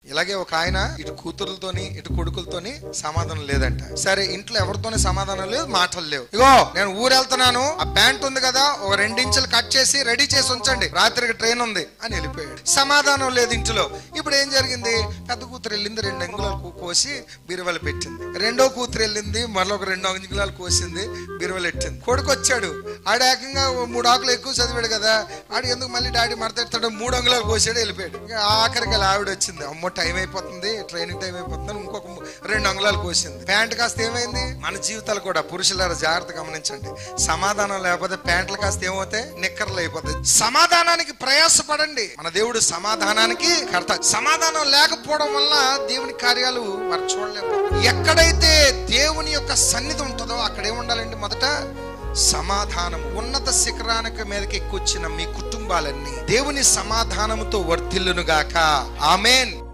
ఇలాగే ఒక ఆయన ఇటు కూతురులతోని ఇటు కొడుకులతోని సమాధానం లేదంట సరే ఇంట్లో ఎవరితోని సమాధానం లేదు మాటలు లేవు ఇగో నేను ఊరు వెళ్తున్నాను ఆ ప్యాంట్ ఉంది కదా ఒక రెండించులు కట్ చేసి రెడీ చేసి ఉంచండి రాత్రికి ట్రైన్ ఉంది అని వెళ్ళిపోయాడు సమాధానం లేదు ఇంట్లో ఇప్పుడు ఏం జరిగింది పెద్ద కూతురు వెళ్ళింది రెండు అంగుళాలు కూ- కోసి బీరువాలు పెట్టింది రెండో కూతురు వెళ్ళింది మరొక రెండు అంగుళాలు కోసింది బీరువాలు పెట్టింది కొడుకు వచ్చాడు ఆడ ఏకంగా ఓ మూడు ఆకులు ఎక్కువ చదివాడు కదా ఆడు ఎందుకు మళ్ళీ డాడీ మడతెడతాడు మూడు అంగుళాలు కోసాడు వెళ్ళిపోయాడు ఇంకా ఆఖరికి అలా ఆవిడ వచ్చింది అమ్మో టైం అయిపోతుంది ట్రైనింగ్ టైం అయిపోతుంది అని ఇంకొక ము- రెండు అంగుళాలు కోసింది ప్యాంట్ కాస్త ఏమైంది మన జీవితాలు కూడా పురుషులారా జాగ్రత్త గమనించండి సమాధానం లేకపోతే ప్యాంట్లు కాస్త ఏమవుతాయి నిక్కర్లు అయిపోతాయి సమాధానానికి ప్రయాసపడండి మన దేవుడు సమాధానానికి కర్త సమాధానం లేకపోవడం వల్ల దేవుని కార్యాలు వారు చూడలేము ఎక్కడైతే దేవుని యొక్క సన్నిధి ఉంటుందో అక్కడ ఏముండాలండి మొదట సమాధానం ఉన్నత శిఖరానికి మీదకి ఎక్కొచ్చిన మీ కుటుంబాలన్నీ దేవుని సమాధానముతో వర్ధిల్లునుగాక ఆమెన్